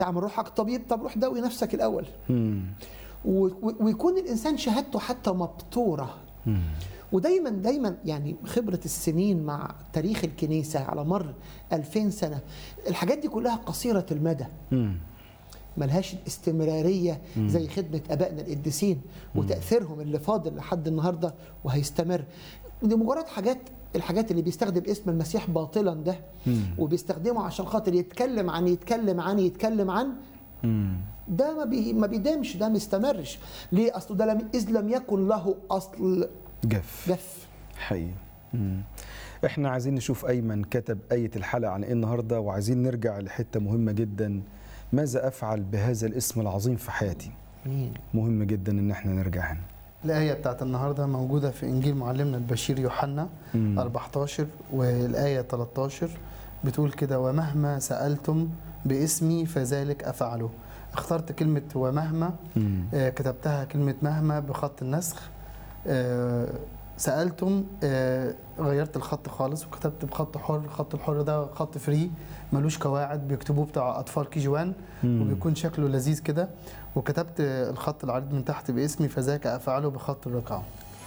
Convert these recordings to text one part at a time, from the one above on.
اعمل روحك طبيب طب روح داوي نفسك الاول مم. و- و- ويكون الانسان شهادته حتى مبتوره مم. ودايما دايما يعني خبرة السنين مع تاريخ الكنيسة على مر 2000 سنة الحاجات دي كلها قصيرة المدى مم. ملهاش الاستمرارية زي خدمة أبائنا القديسين وتأثيرهم اللي فاضل لحد النهاردة وهيستمر دي مجرد حاجات الحاجات اللي بيستخدم اسم المسيح باطلا ده وبيستخدمه عشان خاطر يتكلم عن يتكلم عن يتكلم عن مم. ده ما بي ما بيدامش ده ما يستمرش ليه اصله ده لم اذ لم يكن له اصل جف جف حقيقي مم. احنا عايزين نشوف ايمن كتب ايه الحلقه عن ايه النهارده وعايزين نرجع لحته مهمه جدا ماذا افعل بهذا الاسم العظيم في حياتي مين مهم جدا ان احنا نرجع هنا الآية بتاعت النهاردة موجودة في إنجيل معلمنا البشير يوحنا مم. 14 والآية 13 بتقول كده ومهما سألتم باسمي فذلك أفعله اخترت كلمة ومهما مم. آه، كتبتها كلمة مهما بخط النسخ آه، سألتم آه، غيرت الخط خالص وكتبت بخط حر الخط الحر ده خط فري ملوش قواعد بيكتبوه بتاع أطفال كي جي 1 مم. وبيكون شكله لذيذ كده وكتبت الخط العريض من تحت باسمي فذاك أفعله بخط الرقعة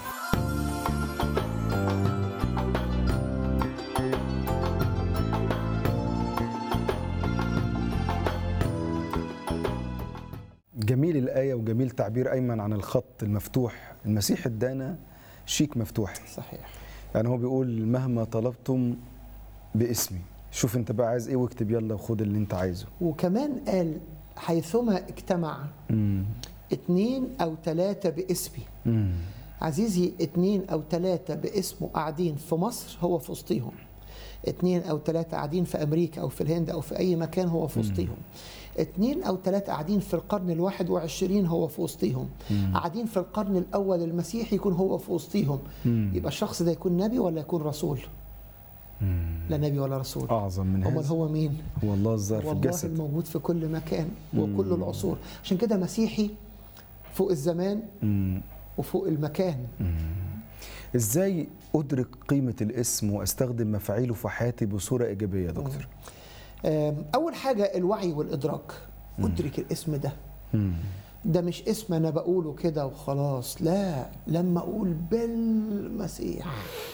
جميل الآية وجميل تعبير أيمن عن الخط المفتوح المسيح ادانا شيك مفتوح صحيح يعني هو بيقول مهما طلبتم باسمي شوف انت بقى عايز ايه واكتب يلا وخد اللي انت عايزه وكمان قال حيثما اجتمع مم. اتنين او ثلاثة باسمي مم. عزيزي اتنين او ثلاثة باسمه قاعدين في مصر هو في وسطيهم اتنين او ثلاثة قاعدين في امريكا او في الهند او في اي مكان هو في وسطيهم اتنين او ثلاثة قاعدين في القرن الواحد وعشرين هو في وسطيهم قاعدين في القرن الاول المسيحي يكون هو في وسطيهم مم. يبقى الشخص ده يكون نبي ولا يكون رسول مم. لا نبي ولا رسول اعظم من امال هذا هو مين هو الله الظاهر في والله الجسد الموجود في كل مكان وكل العصور عشان كده مسيحي فوق الزمان مم. وفوق المكان ازاي ادرك قيمه الاسم واستخدم مفاعيله في حياتي بصوره ايجابيه يا دكتور آم، اول حاجه الوعي والادراك ادرك الاسم ده مم. ده مش اسم انا بقوله كده وخلاص لا لما اقول بالمسيح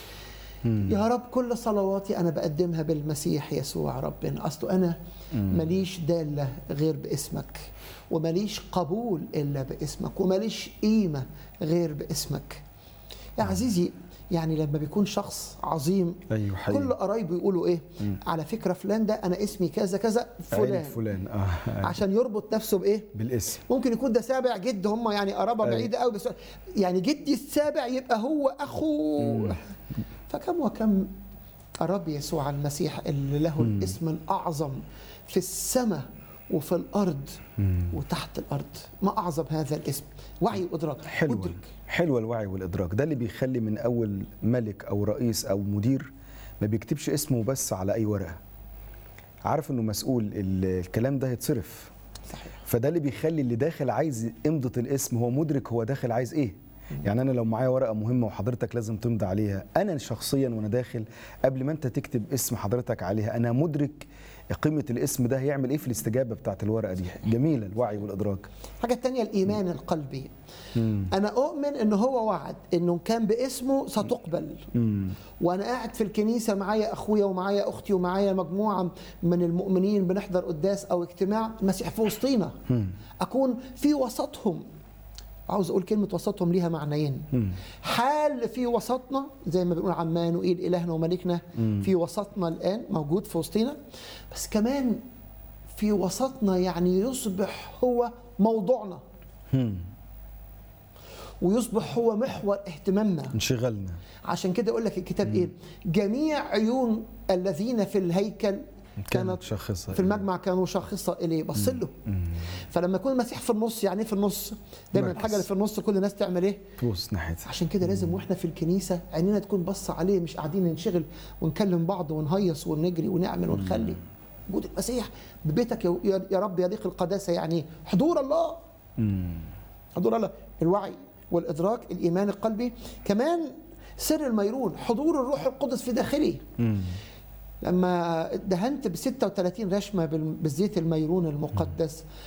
يا رب كل صلواتي انا بقدمها بالمسيح يسوع ربنا اصله انا ماليش داله غير باسمك وماليش قبول الا باسمك وماليش قيمه غير باسمك يا عزيزي يعني لما بيكون شخص عظيم ايوه حقيقي كل قرايبه يقولوا ايه على فكره فلان ده انا اسمي كذا كذا عيلة فلان فلان اه عشان يربط نفسه بايه بالاسم ممكن يكون ده سابع جد هم يعني قرابه أيوة. بعيده قوي بس يعني جدي السابع يبقى هو اخوه فكم وكم الرب يسوع المسيح اللي له الاسم الاعظم في السماء وفي الارض وتحت الارض ما اعظم هذا الاسم وعي وادراك حلوة ادرك حلوة الوعي والإدراك ده اللي بيخلي من أول ملك أو رئيس أو مدير ما بيكتبش اسمه بس على أي ورقة عارف إنه مسؤول ال- الكلام ده هيتصرف صحيح فده اللي بيخلي اللي داخل عايز يمضة الاسم هو مدرك هو داخل عايز ايه يعني انا لو معايا ورقه مهمه وحضرتك لازم تمضي عليها انا شخصيا وانا داخل قبل ما انت تكتب اسم حضرتك عليها انا مدرك قيمه الاسم ده هيعمل ايه في الاستجابه بتاعت الورقه دي جميله الوعي والادراك الحاجه الثانيه الايمان القلبي انا اؤمن ان هو وعد انه كان باسمه ستقبل مم. وانا قاعد في الكنيسه معايا اخويا ومعايا اختي ومعايا مجموعه من المؤمنين بنحضر قداس او اجتماع المسيح في وسطينا اكون في وسطهم عاوز اقول كلمه وسطهم ليها معنيين حال في وسطنا زي ما بنقول عمانوئيل الهنا وملكنا في وسطنا الان موجود في وسطينا بس كمان في وسطنا يعني يصبح هو موضوعنا مم. ويصبح هو محور اهتمامنا انشغلنا عشان كده يقول لك الكتاب ايه جميع عيون الذين في الهيكل كانت شخصها في المجمع كانوا شاخصة إليه بص له فلما يكون المسيح في النص يعني ايه في النص دايما مركز. الحاجة اللي في النص كل الناس تعمل ايه تبص ناحيتها عشان كده لازم واحنا في الكنيسة عينينا تكون باصة عليه مش قاعدين ننشغل ونكلم بعض ونهيص ونجري ونعمل ونخلي وجود المسيح ببيتك يا- يا يا رب يليق القداسة يعني حضور الله حضور الله الوعي والإدراك الإيمان القلبي كمان سر الميرون حضور الروح القدس في داخلي لما دهنت ب 36 رشمه بال- بالزيت الميرون المقدس